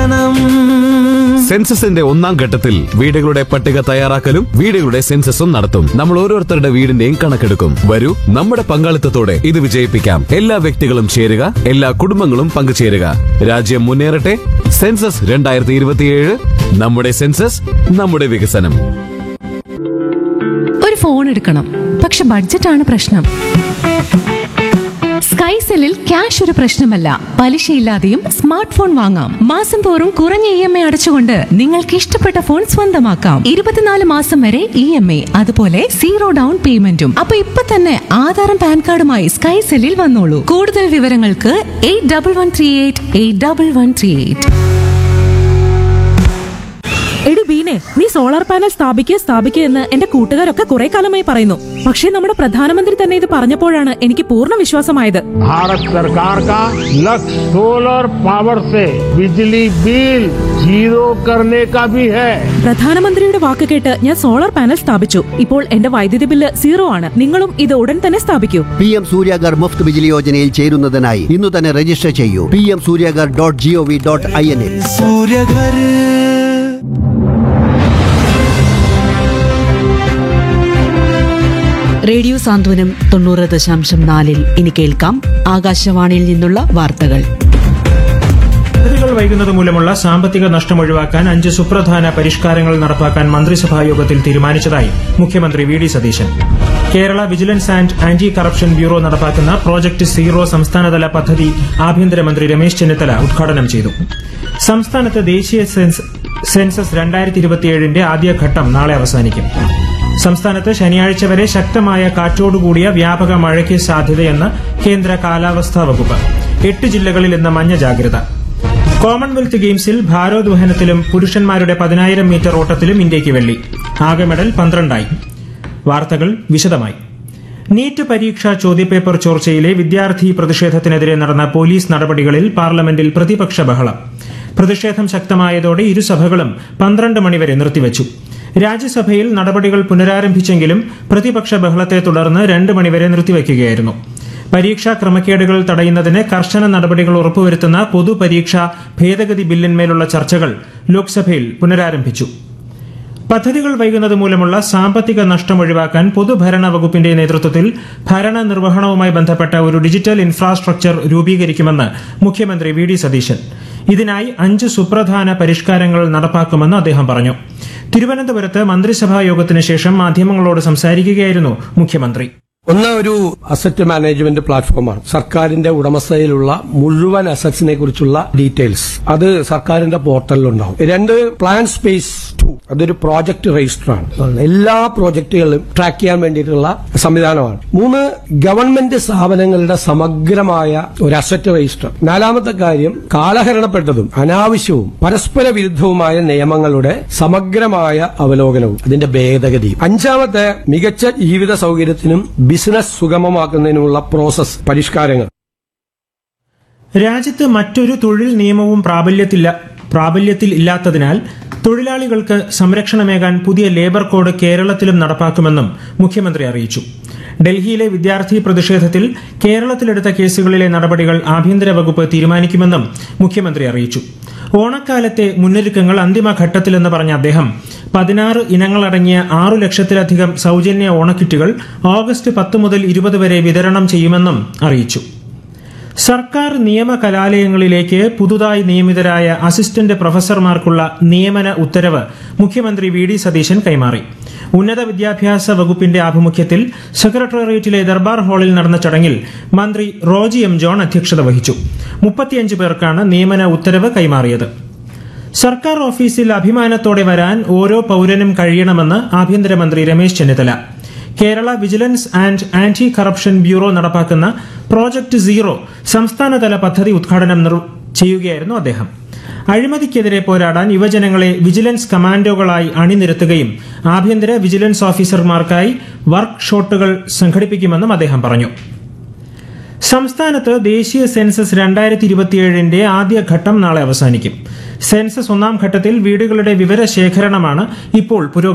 വികസനം സെൻസസിന്റെ ഒന്നാം ഘട്ടത്തിൽ വീടുകളുടെ പട്ടിക തയ്യാറാക്കലും വീടുകളുടെ സെൻസസും നടത്തും നമ്മൾ ഓരോരുത്തരുടെ വീടിന്റെയും കണക്കെടുക്കും വരൂ നമ്മുടെ പങ്കാളിത്തത്തോടെ ഇത് വിജയിപ്പിക്കാം എല്ലാ വ്യക്തികളും ചേരുക എല്ലാ കുടുംബങ്ങളും പങ്കുചേരുക രാജ്യം മുന്നേറട്ടെ സെൻസസ് രണ്ടായിരത്തി ഇരുപത്തിയേഴ് നമ്മുടെ സെൻസസ് നമ്മുടെ വികസനം ഒരു ഫോൺ എടുക്കണം പക്ഷെ ബഡ്ജറ്റാണ് പ്രശ്നം സ്കൈസെല്ലിൽ ക്യാഷ് ഒരു പ്രശ്നമല്ല പലിശയില്ലാതെയും സ്മാർട്ട് ഫോൺ വാങ്ങാം മാസം തോറും കുറഞ്ഞ ഇ എം ഐ അടച്ചുകൊണ്ട് നിങ്ങൾക്ക് ഇഷ്ടപ്പെട്ട ഫോൺ സ്വന്തമാക്കാം ഇരുപത്തിനാല് മാസം വരെ ഇ എം ഐ അതുപോലെ സീറോ ഡൗൺ പേയ്മെന്റും അപ്പൊ ഇപ്പൊ തന്നെ ആധാറും പാൻ കാർഡുമായി സ്കൈസെല്ലിൽ വന്നോളൂ കൂടുതൽ വിവരങ്ങൾക്ക് eight double one three eight eight double one three eight എടി ബീനെ നീ സോളാർ പാനൽ സ്ഥാപിക്കുക സ്ഥാപിക്കുക എന്ന് എന്റെ കൂട്ടുകാരൊക്കെ കുറെ കാലമായി പറയുന്നു പക്ഷേ നമ്മുടെ പ്രധാനമന്ത്രി തന്നെ ഇത് പറഞ്ഞപ്പോഴാണ് എനിക്ക് പൂർണ്ണ വിശ്വാസമായത് भारत सरकार का लक्ष्य सोलर पावर से बिजली बिल जीरो करने का भी है പ്രധാനമന്ത്രിയുടെ വാക്ക് കേട്ട് ഞാൻ സോളാർ പാനൽ സ്ഥാപിച്ചു ഇപ്പോൾ എന്റെ വൈദ്യുതി ബില്ല് സീറോ ആണ് നിങ്ങളും ഇത് ഉടൻ തന്നെ സ്ഥാപിക്കൂ പി എം സൂര്യാഗർ മുഫ്ത് ബിജിലി യോജനയിൽ ചേരുന്നതിനായി ഇന്ന് തന്നെ രജിസ്റ്റർ ചെയ്യൂ P M Suryaghar dot G O V dot I N എ സൂര്യഘർ റേഡിയോ സാന്ത്വനം തൊണ്ണൂറ് ദശാംശം നാലിൽ ഇനി കേൾക്കാം ആകാശവാണിയിൽ നിന്നുള്ള വാർത്തകൾ പദ്ധതികൾ വൈകുന്നത് മൂലമുള്ള സാമ്പത്തിക നഷ്ടം ഒഴിവാക്കാൻ അഞ്ച് സുപ്രധാന പരിഷ്കാരങ്ങൾ നടപ്പാക്കാൻ മന്ത്രിസഭാ യോഗത്തിൽ തീരുമാനിച്ചതായി മുഖ്യമന്ത്രി V D Satheesan Kerala vigilance and anti corruption bureau നടപ്പാക്കുന്ന പ്രോജക്ട് സീറോ സംസ്ഥാനതല പദ്ധതി ആഭ്യന്തരമന്ത്രി രമേശ് ചെന്നിത്തല ഉദ്ഘാടനം ചെയ്തു സംസ്ഥാനത്ത് ദേശീയ സെൻസ്- സെൻസസ് രണ്ടായിരത്തി ഇരുപത്തിയേഴിന്റെ ആദ്യഘട്ടം നാളെ അവസാനിക്കും സംസ്ഥാനത്ത് ശനിയാഴ്ച വരെ ശക്തമായ കാറ്റോടുകൂടിയ വ്യാപക മഴയ്ക്ക് സാധ്യതയെന്ന് കേന്ദ്ര കാലാവസ്ഥാ വകുപ്പ് എട്ട് ജില്ലകളിൽ ഇന്ന് മഞ്ഞ ജാഗ്രത കോമൺവെൽത്ത് ഗെയിംസിൽ ഭാരോദ്വഹനത്തിലും പുരുഷന്മാരുടെ പതിനായിരം മീറ്റർ ഓട്ടത്തിലും ഇന്ത്യയ്ക്ക് വെള്ളി ആകെ മെഡൽ പന്ത്രണ്ടായി വാർത്തകൾ വിശദമായി നീറ്റ് പരീക്ഷാ ചോദ്യപേപ്പർ ചോർച്ചയിലെ വിദ്യാർത്ഥി പ്രതിഷേധത്തിനെതിരെ നടന്ന പോലീസ് നടപടികളിൽ പാർലമെന്റിൽ പ്രതിപക്ഷ ബഹളം പ്രതിഷേധം ശക്തമായതോടെ ഇരുസഭകളും പന്ത്രണ്ട് മണിവരെ നിർത്തിവച്ചു രാജ്യസഭയിൽ നടപടികൾ പുനരാരംഭിച്ചെങ്കിലും പ്രതിപക്ഷ ബഹളത്തെ തുടർന്ന് രണ്ട് മണിവരെ നിർത്തിവയ്ക്കുകയായിരുന്നു പരീക്ഷാ ക്രമക്കേടുകൾ തടയുന്നതിന് കർശന നടപടികൾ ഉറപ്പുവരുത്തുന്ന പൊതുപരീക്ഷാ ഭേദഗതി ബില്ലിന്മേലുള്ള ചർച്ചകൾ ലോക്സഭയിൽ പുനരാരംഭിച്ചു പദ്ധതികൾ വൈകുന്നത് മൂലമുള്ള സാമ്പത്തിക നഷ്ടം ഒഴിവാക്കാൻ പൊതുഭരണ വകുപ്പിന്റെ നേതൃത്വത്തിൽ ഭരണ നിർവഹണവുമായി ബന്ധപ്പെട്ട ഒരു ഡിജിറ്റൽ ഇൻഫ്രാസ്ട്രക്ചർ രൂപീകരിക്കുമെന്ന് മുഖ്യമന്ത്രി വി ഡി സതീശൻ ഇതിനായി അഞ്ച് സുപ്രധാന പരിഷ്കാരങ്ങൾ നടപ്പാക്കുമെന്ന് അദ്ദേഹം പറഞ്ഞു തിരുവനന്തപുരത്ത് മന്ത്രിസഭാ യോഗത്തിന് ശേഷം മാധ്യമങ്ങളോട് സംസാരിക്കുകയായിരുന്നു മുഖ്യമന്ത്രി ഒന്ന് ഒരു അസറ്റ് മാനേജ്മെന്റ് പ്ലാറ്റ്ഫോമാണ് സർക്കാരിന്റെ ഉടമസ്ഥയിലുള്ള മുഴുവൻ അസറ്റ്സിനെ കുറിച്ചുള്ള ഡീറ്റെയിൽസ് അത് സർക്കാരിന്റെ പോർട്ടലിലുണ്ടാവും രണ്ട് പ്ലാൻ സ്പേസ് ടു അതൊരു പ്രോജക്ട് രജിസ്റ്റർ ആണ് എല്ലാ പ്രോജക്റ്റുകളും ട്രാക്ക് ചെയ്യാൻ വേണ്ടിയിട്ടുള്ള സംവിധാനമാണ് മൂന്ന് ഗവൺമെന്റ് സ്ഥാപനങ്ങളുടെ സമഗ്രമായ ഒരു അസറ്റ് രജിസ്റ്റർ നാലാമത്തെ കാര്യം കാലഹരണപ്പെട്ടതും അനാവശ്യവും പരസ്പര വിരുദ്ധവുമായ നിയമങ്ങളുടെ സമഗ്രമായ അവലോകനവും അതിന്റെ ഭേദഗതിയും അഞ്ചാമത്തെ മികച്ച ജീവിത സൗകര്യത്തിനും ബിസിനസ് സുഗമമാക്കുന്നതിനുമുള്ള പ്രോസസ് പരിഷ്കാരങ്ങൾ രാജ്യത്ത് മറ്റൊരു തൊഴിൽ നിയമവും പ്രാബല്യത്തില്ല പ്രാബല്യത്തിൽ ഇല്ലാത്തതിനാൽ തൊഴിലാളികൾക്ക് സംരക്ഷണമേകാൻ പുതിയ ലേബർ കോഡ് കേരളത്തിലും നടപ്പാക്കുമെന്നും മുഖ്യമന്ത്രി അറിയിച്ചു ഡൽഹിയിലെ വിദ്യാർത്ഥി പ്രതിഷേധത്തിൽ കേരളത്തിലെടുത്ത കേസുകളിലെ നടപടികൾ ആഭ്യന്തര വകുപ്പ് തീരുമാനിക്കുമെന്നും മുഖ്യമന്ത്രി അറിയിച്ചു ഓണക്കാലത്തെ മുന്നൊരുക്കങ്ങൾ അന്തിമഘട്ടത്തിലെന്ന് പറഞ്ഞ അദ്ദേഹം പതിനാറ് ഇനങ്ങളടങ്ങിയ ആറു ലക്ഷത്തിലധികം സൗജന്യ ഓണക്കിറ്റുകൾ ഓഗസ്റ്റ് പത്ത് മുതൽ ഇരുപത് വരെ വിതരണം ചെയ്യുമെന്നും അറിയിച്ചു സർക്കാർ നിയമ കലാലയങ്ങളിലേക്ക് പുതുതായി നിയമിതരായ അസിസ്റ്റന്റ് പ്രൊഫസർമാർക്കുള്ള നിയമന ഉത്തരവ് മുഖ്യമന്ത്രി വി ഡി സതീശൻ കൈമാറി ഉന്നത വിദ്യാഭ്യാസ വകുപ്പിന്റെ ആഭിമുഖ്യത്തിൽ സെക്രട്ടേറിയറ്റിലെ ദർബാർ ഹാളിൽ നടന്ന ചടങ്ങിൽ മന്ത്രി റോജി എം ജോൺ അധ്യക്ഷത വഹിച്ചു മുപ്പത്തിയഞ്ച് പേർക്കാണ് നിയമന ഉത്തരവ് കൈമാറിയത് സർക്കാർ ഓഫീസിൽ അഭിമാനത്തോടെ വരാൻ ഓരോ പൌരനും കഴിയണമെന്ന് ആഭ്യന്തരമന്ത്രി Ramesh Chennithala Kerala vigilance and anti corruption bureau നടപ്പാക്കുന്ന പ്രോജക്ട് സീറോ സംസ്ഥാനതല പദ്ധതി ഉദ്ഘാടനം നിർ- ചെയ്യുകയായിരുന്നു അദ്ദേഹം അഴിമതിക്കെതിരെ പോരാടാൻ യുവജനങ്ങളെ വിജിലൻസ് കമാൻഡോകളായി അണിനിരത്തുകയും ആഭ്യന്തര വിജിലൻസ് ഓഫീസർമാർക്കായി വർക്ക് ഷോട്ടുകൾ സംഘടിപ്പിക്കുമെന്നും അദ്ദേഹം പറഞ്ഞു സംസ്ഥാനത്ത് ദേശീയ സെൻസസ് രണ്ടായിരത്തി ഇരുപത്തിയേഴിന്റെ ആദ്യഘട്ടം നാളെ അവസാനിക്കും സെൻസസ് ഒന്നാം ഘട്ടത്തിൽ വീടുകളുടെ വിവരശേഖരണമാണ് ഇപ്പോൾ പുരോഗമിക്കുന്നത്